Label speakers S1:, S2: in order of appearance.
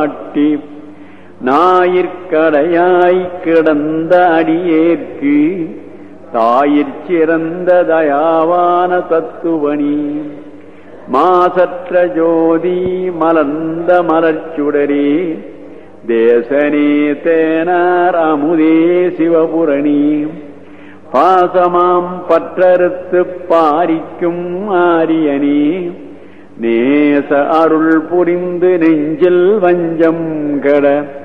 S1: காட்டி ஞாயிற்கடையாய் கிடந்த அடியேற்கு தாயிற் சிறந்த தயாவான தத்துவனி மாசற்ற ஜோதி மலர்ந்த மலர்ச்சுடரே தேசனே தேனார் அமுதே சிவபுரணி பாசமாம் பற்றறுத்து பாரிக்கும் ஆரியனே நேச அருள் புரிந்து நெஞ்சில் வஞ்சம் கட